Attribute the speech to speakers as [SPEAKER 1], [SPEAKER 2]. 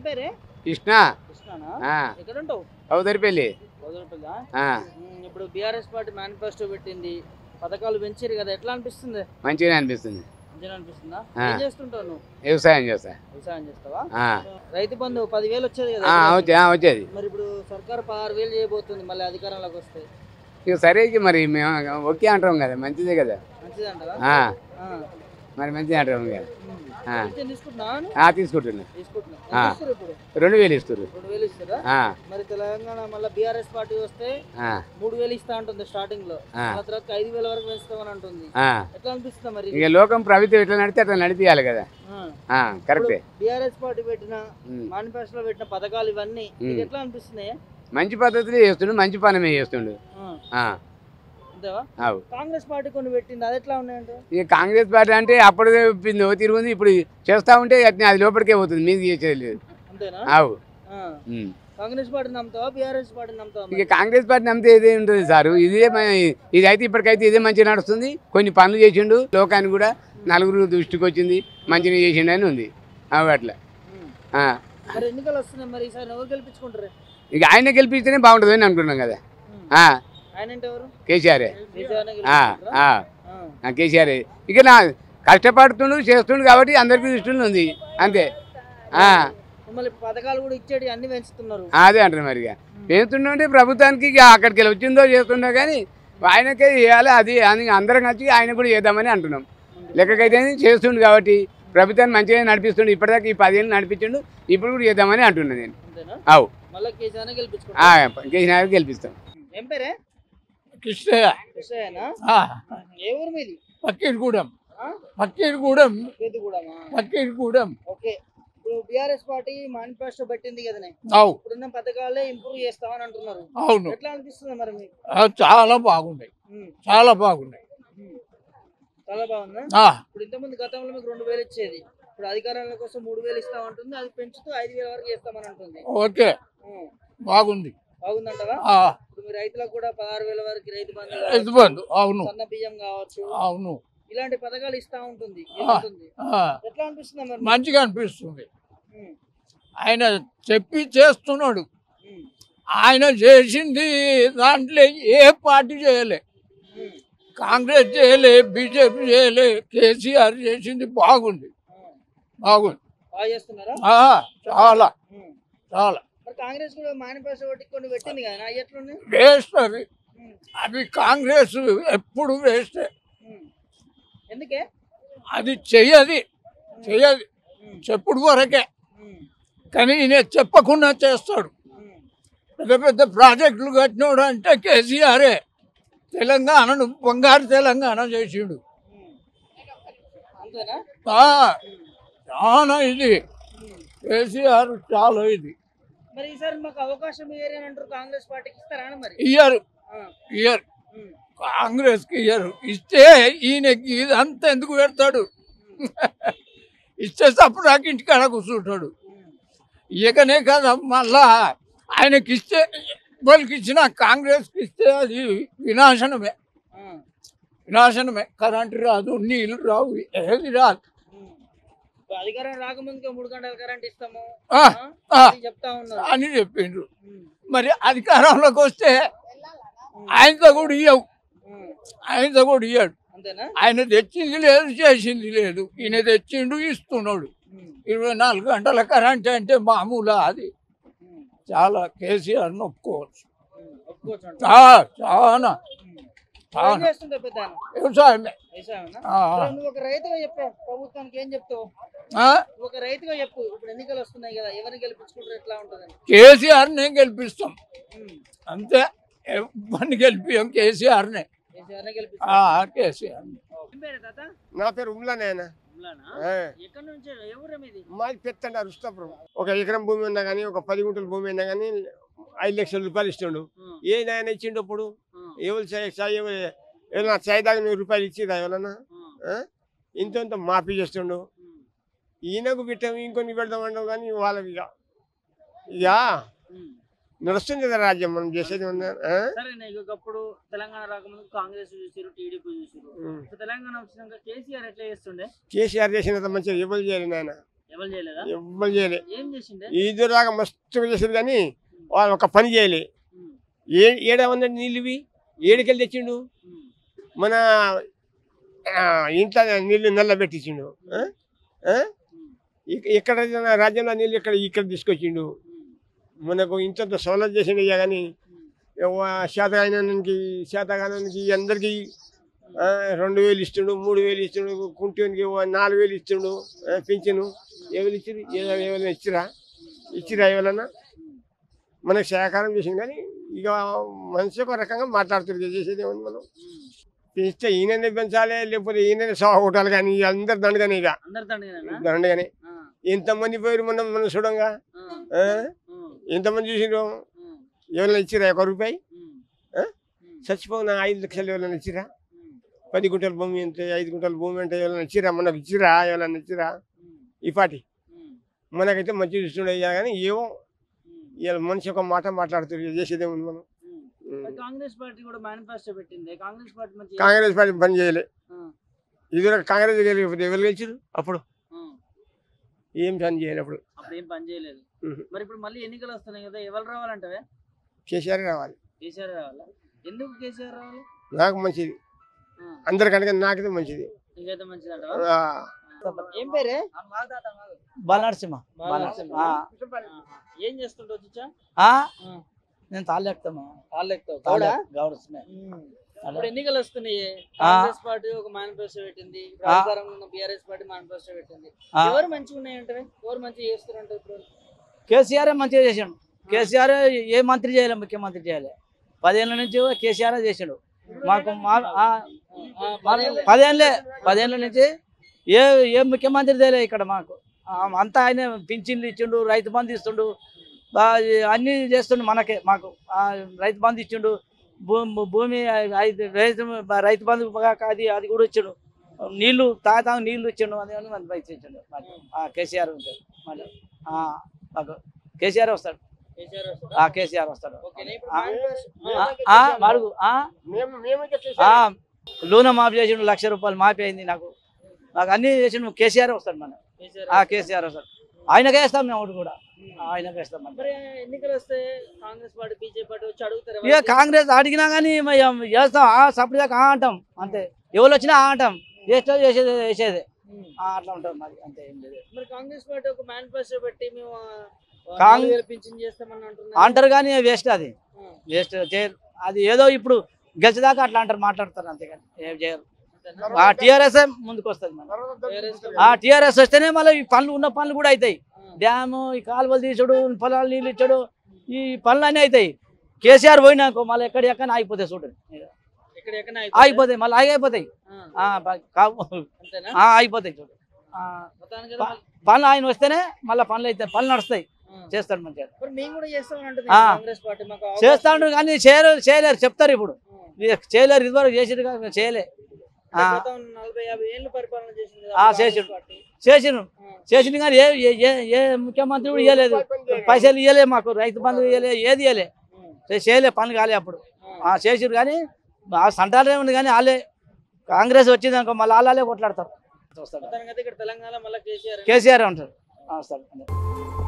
[SPEAKER 1] పేరే
[SPEAKER 2] కృష్ణ
[SPEAKER 1] కృష్ణనా
[SPEAKER 2] ఆ,
[SPEAKER 1] ఎక్కడ ఉంటావు
[SPEAKER 2] కౌదరిపల్లి
[SPEAKER 1] వదిలిపల్లా
[SPEAKER 2] ఆ,
[SPEAKER 1] ఇప్పుడు బీఆర్ఎస్ పార్టీ మేనిఫెస్టో పెట్టింది పథకాలు పెంచారు కదా ఎట్లా అనిపిస్తుంది
[SPEAKER 2] మంచిగా అనిపిస్తుంది
[SPEAKER 1] మంచిగా అనిపిస్తుందా
[SPEAKER 2] ఆ.
[SPEAKER 1] ఏం చేస్తుంటావు నువ్వు
[SPEAKER 2] వ్యవసాయం చేస్తా
[SPEAKER 1] వ్యవసాయం చేస్తావా
[SPEAKER 2] ఆ,
[SPEAKER 1] రైతు బంధు పదివేలు వచ్చేది కదా
[SPEAKER 2] ఆ,
[SPEAKER 1] ఎకరాకి.
[SPEAKER 2] వచ్చే- ఆ, వచ్చేది
[SPEAKER 1] మరి ఇప్పుడు సర్కార్ పదహారు వేలు చేయబోతుంది మళ్ళీ అధికారంలోకి వస్తే
[SPEAKER 2] ఇక సరే ఇక మరి మేము ఓకే అంటాం కదా మంచిదే కదా
[SPEAKER 1] మంచిదంటారా
[SPEAKER 2] ఆ,
[SPEAKER 1] ఆ.
[SPEAKER 2] మరి మంచిగా అంటాం కదా
[SPEAKER 1] ఉమ్.
[SPEAKER 2] ఆ.
[SPEAKER 1] పింఛన్ తీసుకుంటున్నావా
[SPEAKER 2] ఆ, తీసుకుంటున్నా
[SPEAKER 1] తీసుకుంటున్నా
[SPEAKER 2] ఆ.
[SPEAKER 1] ఎంత ఇస్తారు ఇప్పుడు
[SPEAKER 2] రెండు వేలు ఇస్తారు
[SPEAKER 1] రెండు వేలు ఇస్తారా
[SPEAKER 2] ఆ,
[SPEAKER 1] మరి తెలంగాణ మళ్ళీ బీఆర్ఎస్ పార్టీ వస్తే
[SPEAKER 2] ఆ,
[SPEAKER 1] మూడు వేలు ఇస్తా అంటుంది స్టార్టింగ్ లో
[SPEAKER 2] ఆ.
[SPEAKER 1] ఆ తర్వాత ఐదు వేల వరకు పెంచుతామని అంటుంది
[SPEAKER 2] ఆ.
[SPEAKER 1] ఎట్లా అనిపిస్తుంది మరి
[SPEAKER 2] ఇక లోకం ప్రభుత్వం ఎట్లా నడితే అట్లా నడిపియాలి కదా ఆ, కరెక్టే
[SPEAKER 1] బీఆర్ఎస్ పార్టీ పెట్టిన
[SPEAKER 2] ఉమ్.
[SPEAKER 1] మేనిఫెస్టోలో పెట్టిన పథకాలు ఇవన్నీ
[SPEAKER 2] ఉమ్.
[SPEAKER 1] మీకు ఎట్లా అనిపిస్తున్నాయి
[SPEAKER 2] మంచి పద్ధతిలో చేస్తుండు మంచి పనమే చేస్తుండు ఆ,
[SPEAKER 1] అంతేవా
[SPEAKER 2] అవు
[SPEAKER 1] కాంగ్రెస్ పార్టీ కొన్ని పెట్టింది అది ఎట్లా ఉన్నాయంటే
[SPEAKER 2] ఇక కాంగ్రెస్ పార్టీ అంటే అప్పుడు చెప్పింది తిరుగుంది ఇప్పుడు చేస్తా ఉంటే అట్నే అది లోపలికే పోతుంది మీకు చేసేది లేదు
[SPEAKER 1] అంతేనా
[SPEAKER 2] అవు
[SPEAKER 1] ఆ.
[SPEAKER 2] ఉమ్.
[SPEAKER 1] కాంగ్రెస్ పార్టీ నమ్ముతావా బీఆర్ఎస్ పార్టీ నమ్ముతావా
[SPEAKER 2] ఇక
[SPEAKER 1] మరి?
[SPEAKER 2] కాంగ్రెస్ పార్టీ నమ్మితే ఇదే ఉంటుంది సార్ ఇదే మ- ఇది అయితే ఇప్పటికైతే ఇదే మంచిగా నడుస్తుంది కొన్ని పనులు చేసిండు లోకానికి కూడా నలుగురు దృష్టికి వచ్చింది మంచిగా చేసిండు అని ఉంది అవి అట్లా
[SPEAKER 1] ఉమ్.
[SPEAKER 2] ఆ.
[SPEAKER 1] మరి ఎన్నికలు వస్తున్నాయి మరి ఈసారి ఎవరు గెలిపించుకుంటారు
[SPEAKER 2] ఇక ఆయన గెలిపిస్తేనే బాగుంటుంది అని అనుకున్నాం కదా
[SPEAKER 1] ఉమ్.
[SPEAKER 2] ఆ,
[SPEAKER 1] ఆయన అంటే ఎవరు
[SPEAKER 2] కేసీఆరే
[SPEAKER 1] కేసీఆర్నే
[SPEAKER 2] ఆ,
[SPEAKER 1] గెలిపించుకుంటారా?
[SPEAKER 2] ఆ,
[SPEAKER 1] ఆ.
[SPEAKER 2] ఆ, కేసీఆరే ఇక నా కష్టపడుతుండు చేస్తుండు కాబట్టి అందరికీ దృష్టిలో ఉంది అంతే ఆ,
[SPEAKER 1] మళ్ళీ పథకాలు కూడా ఇచ్చేటి అన్ని పెంచుతున్నారు
[SPEAKER 2] అదే అంటారు మరి ఇక చేస్తుండే ప్రభుత్వానికి ఇక అక్కడికి వెళ్ళి వచ్చిందో చేస్తుండో కానీ ఆయనకే చేయాలి అది అని అందరం కలిసి ఆయన కూడా చేద్దామని అంటున్నాం లెక్కకైతే చేస్తుండు కాబట్టి ప్రభుత్వాన్ని మంచిగా నడిపిస్తుండు ఇప్పటిదాకా ఈ పదేళ్ళు నడిపించిండు ఇప్పుడు కూడా చేద్దామని అంటున్నాను నేను
[SPEAKER 1] అంతేనా
[SPEAKER 2] అవు
[SPEAKER 1] మళ్ళీ కేసీఆర్నే
[SPEAKER 2] ఆ,
[SPEAKER 1] గెలిపించుకుంటారు
[SPEAKER 2] కేసీఆర్ గెలిపిస్తాం
[SPEAKER 1] ఏం పేరే
[SPEAKER 3] కృష్ణయ్య
[SPEAKER 1] కృష్ణయ్యనా
[SPEAKER 3] ఆ,
[SPEAKER 1] ఏ ఊరు మీది
[SPEAKER 3] పక్కీరుగూడెం
[SPEAKER 1] ఆ?
[SPEAKER 3] పక్కీరుగూడెం
[SPEAKER 1] పెద్దగూడమా
[SPEAKER 3] పక్కీరుగూడెం
[SPEAKER 1] ఓకే ఇప్పుడు బీఆర్ఎస్ పార్టీ మేనిఫెస్టో పెట్టింది కదనే
[SPEAKER 3] అవు
[SPEAKER 1] ఇప్పుడున్న పథకాలే ఇంప్రూవ్ చేస్తామని అంటున్నారు
[SPEAKER 3] అవును
[SPEAKER 1] ఎట్లా అనిపిస్తుంది మరి మీకు
[SPEAKER 3] ఆ, చాలా బాగున్నాయి
[SPEAKER 1] ఉమ్,
[SPEAKER 3] చాలా బాగున్నాయి
[SPEAKER 1] ఉమ్. చాలా బాగుందా
[SPEAKER 3] ఆ,
[SPEAKER 1] ఇప్పుడు ఇంతకుముందు గతంలో మీకు రెండు వేలు ఇచ్చేది ఇప్పుడు అధికారాల కోసం మూడు వేలు ఇస్తామంటుంది అది పెంచుతూ ఐదు వేల వరకు చేస్తామని అంటుంది
[SPEAKER 3] ఓకే
[SPEAKER 1] ఉమ్,
[SPEAKER 3] బాగుంది
[SPEAKER 1] బాగుందంటావా
[SPEAKER 3] ఆ,
[SPEAKER 1] ఇప్పుడు మీ రైతులకు కూడా పదహారు వేల వరకు రైతు బంధు
[SPEAKER 3] రైతు
[SPEAKER 1] కావచ్చు,
[SPEAKER 3] బంధు అవును
[SPEAKER 1] సన్న బియ్యం కావచ్చు
[SPEAKER 3] అవును
[SPEAKER 1] ఇలాంటి పథకాలు ఇస్తా ఉంటుంది
[SPEAKER 3] ఆ.
[SPEAKER 1] ఉంటుంది
[SPEAKER 3] ఆ,
[SPEAKER 1] ఎట్లా అనిపిస్తుంది మరి మీకు?
[SPEAKER 3] మంచిగా అనిపిస్తుంది
[SPEAKER 1] ఉమ్,
[SPEAKER 3] ఆయన చెప్పి చేస్తున్నాడు
[SPEAKER 1] ఉమ్,
[SPEAKER 3] ఆయన చేసింది దాంట్లో ఏ పార్టీ చేయలే
[SPEAKER 1] ఉమ్,
[SPEAKER 3] కాంగ్రెస్ చేయలే బీజేపీ చేయలే కేసీఆర్ చేసింది బాగుంది
[SPEAKER 1] ఆ.
[SPEAKER 3] బాగుంది
[SPEAKER 1] బాగా చేస్తున్నారా
[SPEAKER 3] ఆ, చాలా
[SPEAKER 1] ఉమ్.
[SPEAKER 3] చాలా
[SPEAKER 1] మరి కాంగ్రెస్ కూడా మేనిఫెస్టో పెట్టి కొన్ని పెట్టింది కదా అవి ఎట్లున్నాయి
[SPEAKER 3] వేస్ట్ అవి
[SPEAKER 1] ఉమ్,
[SPEAKER 3] అవి కాంగ్రెస్ ఎప్పుడు వేస్ట్
[SPEAKER 1] ఉమ్. ఎందుకే
[SPEAKER 3] అది చెయ్యది చెయ్యది
[SPEAKER 1] ఉమ్,
[SPEAKER 3] చెప్పుడు వరకే
[SPEAKER 1] ఉమ్,
[SPEAKER 3] కానీ ఈయన చెప్పకుండా చేస్తాడు
[SPEAKER 1] ఉమ్.
[SPEAKER 3] పెద్ద పెద్ద ప్రాజెక్టులు కట్టినోడు అంటే కేసీఆరే తెలంగాణను బంగారు తెలంగాణ చేసిండు
[SPEAKER 1] ఉమ్. అంతేనా
[SPEAKER 3] ఆ, చాలా ఇది కేసీఆర్ చాలా ఇది
[SPEAKER 1] మరి ఈసారి మాకు అవకాశం ఇయ్యరు అని అంటారు కాంగ్రెస్ పార్టీకి ఇస్తారా అని మరి
[SPEAKER 3] ఇయ్యరు
[SPEAKER 1] ఆ,
[SPEAKER 3] ఇయ్యరు
[SPEAKER 1] ఉమ్,
[SPEAKER 3] కాంగ్రెస్కి ఇయ్యరు ఇస్తే ఈయనకి ఇదంతా ఎందుకు పెడతాడు ఇస్తే తప్పుడు నాకు ఇంటికాడ కూర్చుంటాడు
[SPEAKER 1] ఉమ్,
[SPEAKER 3] ఇకనే కదా మళ్ళా ఆయనకి ఇస్తే వాళ్ళకి ఇచ్చిన కాంగ్రెస్కి ఇస్తే అది వినాశనమే
[SPEAKER 1] ఆ,
[SPEAKER 3] వినాశనమే కరెంటు రాదు నీళ్ళు రావు ఏది రాదు
[SPEAKER 1] ఉమ్. ఇప్పుడు అధికారం రాకముందుకే మూడు గంటల కరెంట్ ఇస్తాము
[SPEAKER 3] ఆ,
[SPEAKER 1] ఆ,
[SPEAKER 3] ఆ.
[SPEAKER 1] అది చెప్తా ఉన్నారు
[SPEAKER 3] అని చెప్పిండ్రు
[SPEAKER 1] ఉమ్,
[SPEAKER 3] మరి అధికారంలోకి వస్తే ఆయనతో కూడా ఇయ్యవు
[SPEAKER 1] ఉమ్.
[SPEAKER 3] ఆయనతో కూడా ఇయ్యాడు
[SPEAKER 1] అంతేనా
[SPEAKER 3] ఆయన తెచ్చింది లేదు చేసింది లేదు ఈయన తెచ్చిండు ఇస్తున్నాడు
[SPEAKER 1] ఉమ్,
[SPEAKER 3] ఇరవై నాలుగు గంటల కరెంట్ అంటే మామూలు అది
[SPEAKER 1] ఉమ్,
[SPEAKER 3] చాలా కేసీఆర్ ఒప్పుకోవచ్చు
[SPEAKER 1] ఉమ్. ఒప్పుకోవచ్చు అంట.
[SPEAKER 3] చా- చాలా
[SPEAKER 1] ఉమ్. ఏం
[SPEAKER 3] చాలా
[SPEAKER 1] చేస్తుంటావు పెద్ద ఆయన?
[SPEAKER 3] వ్యవసాయమే
[SPEAKER 1] వ్యవసాయమేనా?
[SPEAKER 3] ఆ, ఆ.
[SPEAKER 1] సరే, నువ్వు ఒక రైతుగా చెప్పావు ప్రభుత్వానికి ఏం చెప్తావు
[SPEAKER 3] ఆ?
[SPEAKER 1] నువ్వు ఒక రైతుగా చెప్పు ఇప్పుడు ఎన్నికలు వస్తున్నాయి కదా ఎవరిని గెలిపించుకుంటారు ఎట్లా ఉంటుందని
[SPEAKER 3] కేసీఆర్నే గెలిపిస్తాం
[SPEAKER 1] ఉమ్.
[SPEAKER 3] అంతే ఎవరిని గెలిపియం కేసీఆర్నే
[SPEAKER 1] కేసీఆర్నే
[SPEAKER 3] ఆ,
[SPEAKER 1] గెలిపిస్తారు
[SPEAKER 3] కేసీఆర్
[SPEAKER 1] ఏం పేరు తాత
[SPEAKER 4] నా పేరు ఉమ్లానేనా
[SPEAKER 1] ఉమ్లానా?
[SPEAKER 4] ఏ,
[SPEAKER 1] ఎక్కడి నుంచి ఎవరు మీది
[SPEAKER 4] మాది పెత్తండి రుస్తాపురం ఒక ఎకరం భూమి ఉన్నా కానీ ఒక పది గుంటల భూమి ఉన్నా కానీ ఐదు లక్షల రూపాయలు ఇస్తుండు
[SPEAKER 1] ఆ,
[SPEAKER 4] ఏ నాయన ఇచ్చిండు అప్పుడు
[SPEAKER 1] ఆ,
[SPEAKER 4] ఎవరు చాయ్ చాయ్ ఏమన్నా చాయ్ దాకా నూరు రూపాయలు ఇచ్చిరా ఎవరన్నా
[SPEAKER 1] ఆ,
[SPEAKER 4] ఆ? ఇంత ఇంత మాఫీ చేస్తుండు
[SPEAKER 1] ఉమ్,
[SPEAKER 4] ఈయనకు పెట్టాము ఇంకొన్ని పెడదాం అంటాం కానీ వాళ్ళకి ఇక ఇక
[SPEAKER 1] ఉమ్.
[SPEAKER 4] నడుస్తుంది కదా రాజ్యం మనం చేసేది ఉందా ఆ?
[SPEAKER 1] సరే నీకు ఒకప్పుడు తెలంగాణ రాకముందు కాంగ్రెస్ చూసారు టీడీపీ చూసారు
[SPEAKER 4] ఉమ్.
[SPEAKER 1] ఇప్పుడు తెలంగాణ వచ్చినాక కేసీఆర్ ఎట్లా చేస్తుండే
[SPEAKER 4] కేసీఆర్ చేసినంత మంచిగా ఎవరు చేయరు నాయన
[SPEAKER 1] ఎవరు చేయలేదా
[SPEAKER 4] ఎవ్వరు చేయలే
[SPEAKER 1] ఏం చేసిండే
[SPEAKER 4] ఈ దాకా మస్తుగా చేసారు కానీ వాళ్ళు ఒక పని చేయలే
[SPEAKER 1] ఉమ్,
[SPEAKER 4] ఏ ఏడవందండి నీళ్ళు ఇవి ఏడుకెళ్ళి తెచ్చిండు
[SPEAKER 1] ఉమ్,
[SPEAKER 4] మన ఆ, ఇంట్లో నీళ్ళు నల్ల పెట్టించిండు ఆ? ఆ?
[SPEAKER 1] ఉమ్,
[SPEAKER 4] ఇక- ఇక్కడ రాజ్యంలో నీళ్ళు ఇక్కడ ఇక్కడ తీసుకొచ్చిండు
[SPEAKER 1] ఉమ్,
[SPEAKER 4] మనకు ఇంత సోలర్ చేసిండు ఇక కానీ
[SPEAKER 1] ఉమ్,
[SPEAKER 4] శాతగానానికి శాతగానానికి అందరికి ఆ, రెండు వేలు ఇస్తుండు మూడు వేలు ఇస్తుండు కుంటికి నాలుగు వేలు ఇస్తుండు ఆ, పింఛను ఎవరు ఇచ్చారు ఎవరైనా ఇచ్చిరా ఇచ్చిరా ఎవరన్నా
[SPEAKER 1] ఉమ్.
[SPEAKER 4] మనకు సహకారం చేసింది కానీ ఇక మనిషి ఒక రకంగా మాట్లాడుతుంది చేసేది ఏముంది మనం
[SPEAKER 1] ఉమ్.
[SPEAKER 4] పెంచితే ఈయననే పెంచాలి లేకపోతే ఈయననే సవా కొట్టాలి కానీ ఇక అందరు దండగానే ఇక
[SPEAKER 1] అందరు తండ్రినా
[SPEAKER 4] దండగానే ఎంతమంది పోయారు మనం మనం చూడంగా ఆ? ఎంతమంది చూసిండ్రు ఎవరైనా ఇచ్చిరా ఒక రూపాయి ఆ? చచ్చిపోయిన ఐదు లక్షలు ఎవరైనా ఇచ్చిరా పది గుంటల భూమి ఎంత ఐదు గుంటల భూమి అంటే ఎవరైనా ఇచ్చిరా మనకు ఇచ్చిరా ఎవరైనా ఇచ్చిరా ఈ పాటి మనకైతే మంచి చూస్తుండే కానీ ఏమో ఇలా మనిషి ఒక మాట మాట్లాడుతుంది చేసేదేముంది మనం ఉం.
[SPEAKER 1] కాంగ్రెస్ పార్టీ కూడా మేనిఫెస్టో పెట్టింది కాంగ్రెస్ పార్టీ మంచి
[SPEAKER 4] కాంగ్రెస్ పార్టీ పని చేయలే
[SPEAKER 1] ఆ,
[SPEAKER 4] ఇది కాంగ్రెస్ గెలిపోతే ఎవరు గెలిచారు అప్పుడు
[SPEAKER 1] ఆ.
[SPEAKER 4] ఏం పని చేయలే అప్పుడు
[SPEAKER 1] అప్పుడు ఏం పని చేయలేదు
[SPEAKER 4] ఉహు.
[SPEAKER 1] మరి ఇప్పుడు మళ్ళీ ఎన్నికలు వస్తున్నాయి కదా ఎవరు రావాలంటే
[SPEAKER 4] కేసీఆర్ రావాలి
[SPEAKER 1] కేసీఆర్ రావాలా ఎందుకు కేసీఆర్ రావాలి
[SPEAKER 4] నాకు మంచిది
[SPEAKER 1] ఆ,
[SPEAKER 4] అందరికంటే నాకైతే మంచిది
[SPEAKER 1] నీకైతే మంచిదంట
[SPEAKER 4] ఆ.
[SPEAKER 1] ఏం పేరే
[SPEAKER 5] బాలనరసింహ
[SPEAKER 1] బాలనరసింహ.
[SPEAKER 5] ఆ.
[SPEAKER 1] ఏం చేస్తుంటావు చిచ్చా
[SPEAKER 5] ఆ?
[SPEAKER 1] ఆ.
[SPEAKER 5] నేను తాళ్ళు ఎక్కుతాము
[SPEAKER 1] కాళ్ళు ఎక్కుతావు
[SPEAKER 5] తాళ్ళు
[SPEAKER 1] గౌడా?
[SPEAKER 5] గౌరవమే
[SPEAKER 1] ఇప్పుడు ఎన్నికలు వస్తున్నాయి కాంగ్రెస్ పార్టీ ఒక మేనిఫెస్టో పెట్టింది ఇప్పుడు
[SPEAKER 5] ఆ.
[SPEAKER 1] అధికారంలో ఉన్న బీఆర్ఎస్ పార్టీ మేనిఫెస్టో పెట్టింది
[SPEAKER 5] ఆ.
[SPEAKER 1] ఎవరు మంచిగా ఉన్నాయంటే ఎవరు మంచిగా చేస్తున్నారు ఇప్పుడు
[SPEAKER 5] కేసీఆర్ మంచిగా చేసాడు కేసీఆర్ ఏ మంత్రి చేయాలి ముఖ్యమంత్రి చేయాలి పదేళ్ళ నుంచి కేసీఆర్ చేసాడు మాకు మా ఆ,
[SPEAKER 1] ఆ,
[SPEAKER 5] మన- పదేళ్ళే పదేళ్ళ నుంచి ఏ ఏ ముఖ్యమంత్రి తెలియదు ఇక్కడ మాకు ఆ, అంతా ఆయన పింఛన్లు ఇచ్చిండు రైతు బంధు ఇస్తుండు ఆ, అన్నీ చేస్తుండు మనకే మాకు ఆ, రైతు బంధు ఇచ్చిండు భూమి భూమి ఐదు రైతు రైతు బంధు కాక అది అది కూడా ఇచ్చిండు నీళ్లు తాతా నీళ్లు ఇచ్చిండు అది అని మనకి రైతు ఇచ్చిండు మాకు. ఆ, కేసీఆర్ ఉంటే మళ్ళీ ఆ, మాకు కేసీఆర్ వస్తాడు
[SPEAKER 1] కేసీఆర్ వస్తాడా?
[SPEAKER 5] ఆ కేసీఆర్ వస్తాడు
[SPEAKER 1] ఓకేనా? ఇప్పుడు
[SPEAKER 5] ఆ,
[SPEAKER 1] manifesto-
[SPEAKER 5] ఆ, ఆ, మడుగు ఆ
[SPEAKER 4] మేము మేమైతే
[SPEAKER 5] ఆ,
[SPEAKER 4] కేసీఆర్
[SPEAKER 5] లోన్ మాఫీ చేసిండు లక్ష రూపాయలు మాఫీ అయింది నాకు నాకు అన్ని చేసిండు కేసీఆర్ వస్తాడు మన
[SPEAKER 1] కేసీఆర్
[SPEAKER 5] ఆ కేసీఆర్ వస్తాడు ఆయనకే వేస్తాం మేము ఒకటి కూడా ఆయనకే వేస్తాం మనం.
[SPEAKER 1] మరి ఎన్నికలు వస్తే కాంగ్రెస్ పార్టీ బీజేపీ పార్టీ వచ్చి అడుగుతారు
[SPEAKER 5] ఇక కాంగ్రెస్ అడిగినా కానీ మేము చేస్తాం ఆ సపరేట్గా ఆ అంటాం అంతే ఎవరు వచ్చినా ఆ అంటాం చేస్తే చేసేది చేసేది ఆ, అట్లా ఉంటాం మరి అంతే ఏం లేదు
[SPEAKER 1] మరి కాంగ్రెస్ పార్టీ ఒక మేనిఫెస్టో పెట్టి మేము
[SPEAKER 5] కాంగ్-
[SPEAKER 1] కాంగ్రెస్ పింఛన్ చేస్తామని అంటున్నారు
[SPEAKER 5] అంటారు కానీ వేస్ట్ అది
[SPEAKER 1] ఆ,
[SPEAKER 5] వేస్ట్ చేయరు అది ఏదో ఇప్పుడు గెలిచేదాకా అట్లా అంటారు మాట్లాడతారు అంతేగాని ఏం చేయరు
[SPEAKER 1] అంతేనా?
[SPEAKER 5] ఆ టీఆర్ఎస్ ముందుకు వస్తుంది మన
[SPEAKER 1] TRS తో-
[SPEAKER 5] ఆ టీఆర్ఎస్ వస్తేనే మళ్ళీ ఈ పనులు ఉన్న పనులు కూడా అవుతాయి
[SPEAKER 1] ఆ,
[SPEAKER 5] డ్యాము ఈ కాలువలు తీసుడు పొలాలు నీళ్ళు ఇచ్చాడు ఈ పనులు అన్నీ అవుతాయి కేసీఆర్ పోయినాకో మళ్ళీ ఎక్కడ ఎక్కడ ఆగిపోతాయి చూడండి
[SPEAKER 1] ఇక్కడ ఎక్కడ అయిపోతుందా?
[SPEAKER 5] ఆగిపోతాయి మళ్ళీ ఆగిపోతాయి
[SPEAKER 1] ఆ,
[SPEAKER 5] ఆ, ప- కావు
[SPEAKER 1] అంతేనా
[SPEAKER 5] ఆ, ఆగిపోతాయి చూడు ఆ,
[SPEAKER 1] మొత్తానికి అయితే మళ్ళీ-
[SPEAKER 5] పనులు ఆయన వస్తేనే మళ్ళీ పనులు అయితే పనులు నడుస్తాయి
[SPEAKER 1] ఆ.
[SPEAKER 5] చేస్తాడు మంచిగా
[SPEAKER 1] మరి మేము కూడా చేస్తామని అంటుంది
[SPEAKER 5] ఆ.
[SPEAKER 1] కాంగ్రెస్ పార్టీ మాకు అవకాశం-
[SPEAKER 5] చేస్తాడు కానీ చేయలేరు చేయలేరు చెప్తారు ఇప్పుడు
[SPEAKER 1] ఆ.
[SPEAKER 5] ఇది చేయలేరు ఇదివరకు చేసేది కాదు చేయలే ఆ,
[SPEAKER 1] గతం నలభై యాభై ఏళ్ళు పరిపాలన చేసింది కదా
[SPEAKER 5] ఆ,
[SPEAKER 1] కాంగ్రెస్
[SPEAKER 5] చేసిండు.
[SPEAKER 1] పార్టీ.
[SPEAKER 5] చేసిను
[SPEAKER 1] ఆ,
[SPEAKER 5] చేసింది కానీ ఏ ఏ- ఏ ఏ ముఖ్యమంత్రి కూడా ఇవ్వలేదు పైసలు ఇవ్వలే మాకు రైతు బంధు ఇవ్వలే ఏది ఇవ్వలే
[SPEAKER 1] ఆ,
[SPEAKER 5] చేయలే పనులు కాలే అప్పుడు
[SPEAKER 1] ఆ.
[SPEAKER 5] ఆ చేసిరు కానీ ఆ సంటాలే ఉంది కానీ వాళ్ళే కాంగ్రెస్ వచ్చింది అనుకో మళ్ళీ వాళ్ళే కొట్లాడతారు వస్తాడు
[SPEAKER 1] మొత్తానికి అయితే ఇక్కడ తెలంగాణ మళ్ళీ కేసీఆర్
[SPEAKER 5] కేసీఆర్ ఉంటారు ఆ, వస్తాడు